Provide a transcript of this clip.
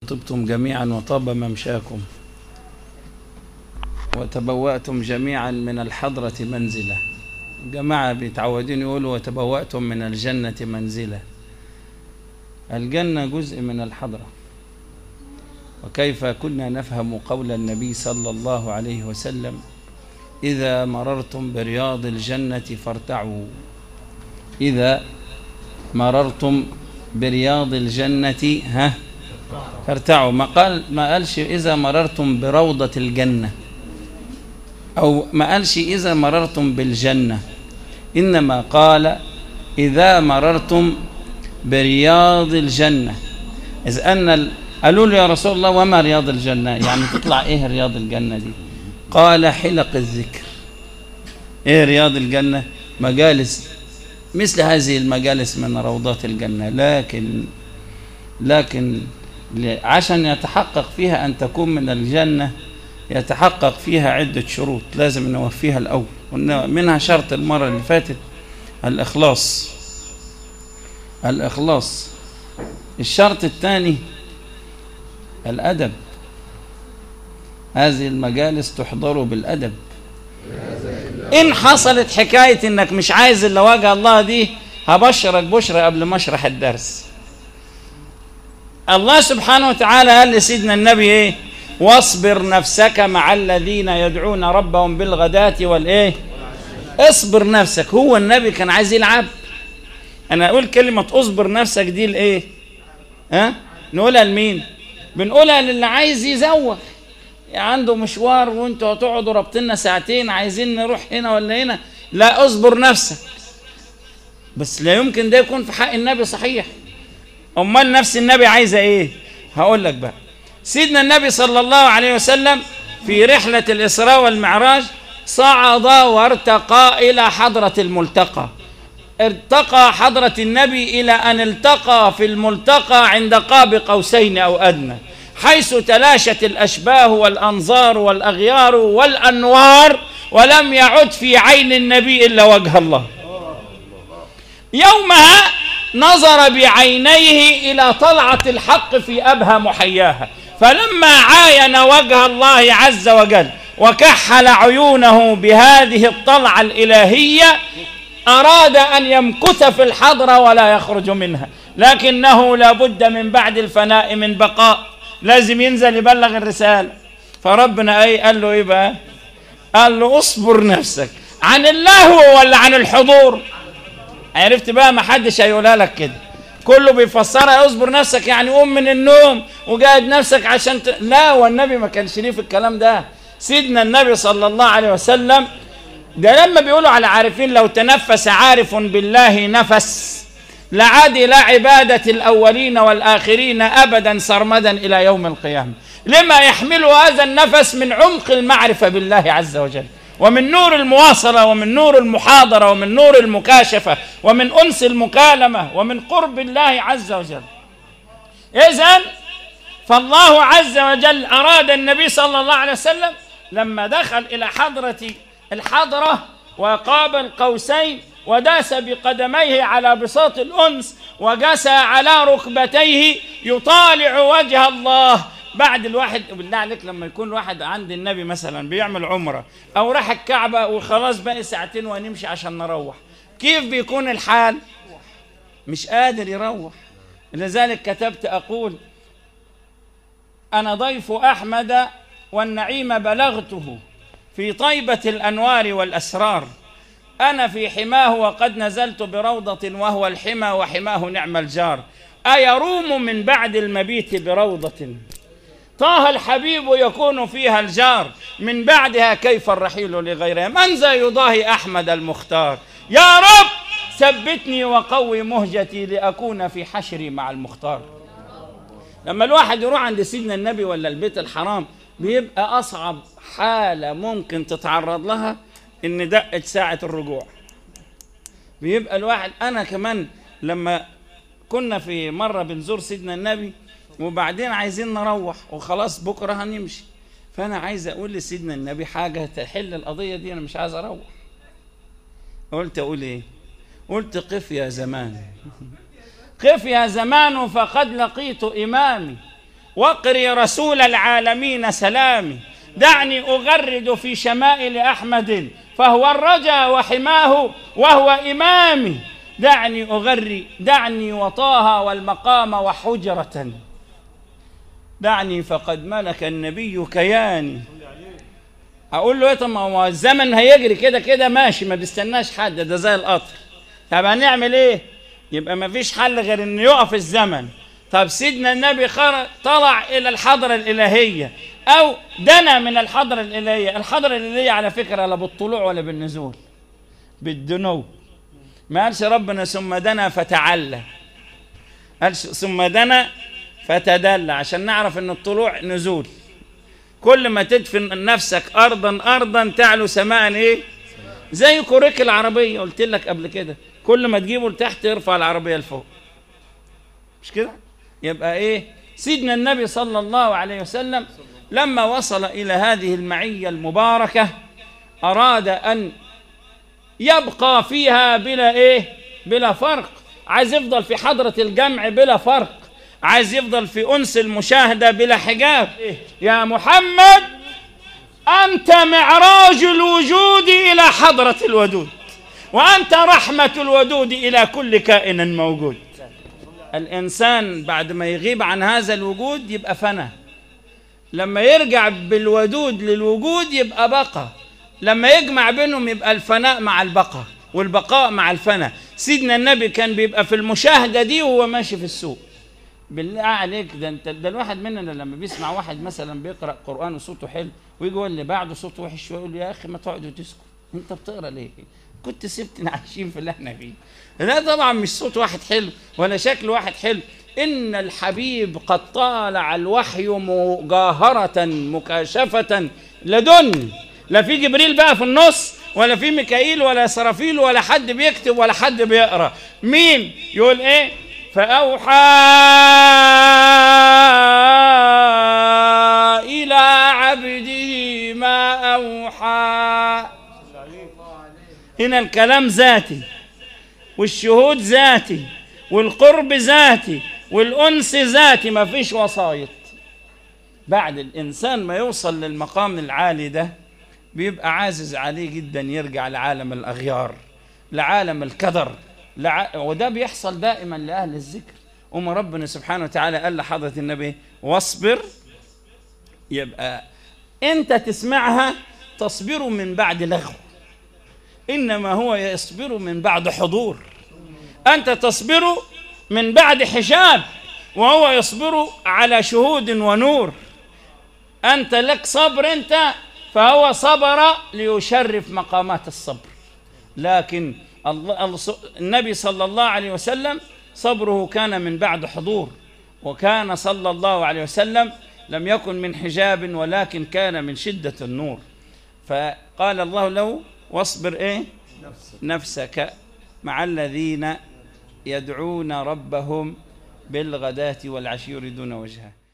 طبتم جميعا وطاب ممشاكم وتبوأتم جميعا من الحضرة منزلة جماعة بيتعودين يقولوا وتبوأتم من الجنة منزلة الجنة جزء من الحضرة وكيف كنا نفهم قول النبي صلى الله عليه وسلم إذا مررتم برياض الجنة فارتعوا إذا مررتم برياض الجنة ها فارتعوا ما قال ما قالش إذا مررتم بروضة الجنة أو ما قالش إذا مررتم بالجنة إنما قال إذا مررتم برياض الجنة إذ أن ال... قالوا له يا رسول الله وما رياض الجنة يعني تطلع إيه رياض الجنة دي قال حلق الذكر إيه رياض الجنة مجالس مثل هذه المجالس من روضات الجنة لكن لكن عشان يتحقق فيها أن تكون من الجنة يتحقق فيها عدة شروط لازم نوفيها الأول منها شرط المرة اللي فاتت الإخلاص الإخلاص الشرط الثاني الأدب هذه المجالس تحضر بالأدب إن حصلت حكاية إنك مش عايز إلا وجه الله دي هبشرك بشرى قبل ما أشرح الدرس الله سبحانه وتعالى قال لسيدنا النبي إيه واصبر نفسك مع الذين يدعون ربهم بالغداة والإيه اصبر نفسك هو النبي كان عايز يلعب أنا أقول كلمة اصبر نفسك دي لإيه ها نقولها لمين بنقولها للي عايز يزوغ يعني عنده مشوار وانتوا هتقعدوا رابطيننا ساعتين عايزين نروح هنا ولا هنا لا اصبر نفسك بس لا يمكن ده يكون في حق النبي صحيح امال نفس النبي عايزه ايه هقول لك بقى سيدنا النبي صلى الله عليه وسلم في رحلة الإسراء والمعراج صعد وارتقى إلى حضرة الملتقى ارتقى حضرة النبي إلى أن التقى في الملتقى عند قاب قوسين أو أدنى حيث تلاشت الأشباه والأنظار والأغيار والأنوار ولم يعد في عين النبي إلا وجه الله يومها نظر بعينيه إلى طلعة الحق في أبهى محياها فلما عاين وجه الله عز وجل وكحل عيونه بهذه الطلعة الإلهية أراد أن يمكث في الحضرة ولا يخرج منها لكنه لابد من بعد الفناء من بقاء لازم ينزل يبلغ الرسالة فربنا أي قال له إيه بقى قال له اصبر نفسك عن اللهو ولا عن الحضور عرفت بقى ما حدش هيقولها لك كده كله بيفسرها اصبر نفسك يعني قوم من النوم وجاهد نفسك عشان ت... لا والنبي ما كانش ليه في الكلام ده سيدنا النبي صلى الله عليه وسلم ده لما بيقولوا على عارفين لو تنفس عارف بالله نفس لعاد لا عبادة الأولين والآخرين أبدا سرمدا إلى يوم القيامة لما يحمل هذا النفس من عمق المعرفة بالله عز وجل ومن نور المواصلة ومن نور المحاضرة ومن نور المكاشفة ومن أنس المكالمة ومن قرب الله عز وجل إذن فالله عز وجل أراد النبي صلى الله عليه وسلم لما دخل إلى حضرة الحضرة وقاب القوسين وداس بقدميه على بساط الأنس وجسى على ركبتيه يطالع وجه الله بعد الواحد بالله عليك لما يكون واحد عند النبي مثلا بيعمل عمره او راح الكعبه وخلاص باقي ساعتين ونمشي عشان نروح كيف بيكون الحال مش قادر يروح لذلك كتبت اقول انا ضيف احمد والنعيم بلغته في طيبه الانوار والاسرار انا في حماه وقد نزلت بروضه وهو الحمى وحماه نعم الجار ايروم من بعد المبيت بروضه طه الحبيب يكون فيها الجار من بعدها كيف الرحيل لغيرها من ذا يضاهي أحمد المختار يا رب ثبتني وقوي مهجتي لأكون في حشري مع المختار لما الواحد يروح عند سيدنا النبي ولا البيت الحرام بيبقى أصعب حالة ممكن تتعرض لها إن دقت ساعة الرجوع بيبقى الواحد أنا كمان لما كنا في مرة بنزور سيدنا النبي وبعدين عايزين نروح وخلاص بكره هنمشي فانا عايز اقول لسيدنا النبي حاجه تحل القضيه دي انا مش عايز اروح قلت اقول ايه قلت قف يا زمان قف يا زمان فقد لقيت امامي واقري رسول العالمين سلامي دعني أغرد في شمائل أحمد فهو الرجا وحماه وهو إمامي دعني أغري دعني وطاها والمقام وحجرة دعني فقد ملك النبي كياني اقول له ايه طب ما هو الزمن هيجري كده كده ماشي ما بيستناش حد ده زي القطر طب هنعمل ايه يبقى ما فيش حل غير انه يقف الزمن طب سيدنا النبي خرج طلع الى الحضره الالهيه او دنا من الحضره الالهيه الحضره الالهيه على فكره لا بالطلوع ولا بالنزول بالدنو ما قالش ربنا ثم دنا فتعلى قالش ثم دنا فتدلى عشان نعرف ان الطلوع نزول كل ما تدفن نفسك ارضا ارضا تعلو سماء ايه زي كوريك العربيه قلت لك قبل كده كل ما تجيبه لتحت يرفع العربيه لفوق مش كده يبقى ايه سيدنا النبي صلى الله عليه وسلم لما وصل الى هذه المعيه المباركه اراد ان يبقى فيها بلا ايه بلا فرق عايز يفضل في حضره الجمع بلا فرق عايز يفضل في انس المشاهده بلا حجاب إيه؟ يا محمد انت معراج الوجود الى حضره الودود وانت رحمه الودود الى كل كائن موجود الانسان بعد ما يغيب عن هذا الوجود يبقى فنى لما يرجع بالودود للوجود يبقى بقى لما يجمع بينهم يبقى الفناء مع البقاء والبقاء مع الفناء سيدنا النبي كان بيبقى في المشاهده دي وهو ماشي في السوق بالله عليك ده انت ده الواحد مننا لما بيسمع واحد مثلا بيقرا قران وصوته حلو ويجي يقول اللي بعده صوته وحش شويه يقول له يا اخي ما تقعد وتسكت انت بتقرا ليه؟ كنت سبتنا عايشين في اللي احنا فيه ده طبعا مش صوت واحد حلو ولا شكل واحد حلو ان الحبيب قد طالع الوحي مجاهره مكاشفه لدن لا في جبريل بقى في النص ولا في ميكائيل ولا سرافيل ولا حد بيكتب ولا حد بيقرا مين يقول ايه فأوحى إلى عبده ما أوحى هنا الكلام ذاتي والشهود ذاتي والقرب ذاتي والأنس ذاتي ما فيش وسايط بعد الإنسان ما يوصل للمقام العالي ده بيبقى عازز عليه جدا يرجع لعالم الأغيار لعالم الكدر لع... وده بيحصل دائما لأهل الذكر أم ربنا سبحانه وتعالى قال لحضرة النبي واصبر يبقى أنت تسمعها تصبر من بعد لغو إنما هو يصبر من بعد حضور أنت تصبر من بعد حجاب وهو يصبر على شهود ونور أنت لك صبر أنت فهو صبر ليشرف مقامات الصبر لكن الله النبي صلى الله عليه وسلم صبره كان من بعد حضور وكان صلى الله عليه وسلم لم يكن من حجاب ولكن كان من شدة النور فقال الله له واصبر ايه نفسك مع الذين يدعون ربهم بالغداة والعشي يريدون وجهه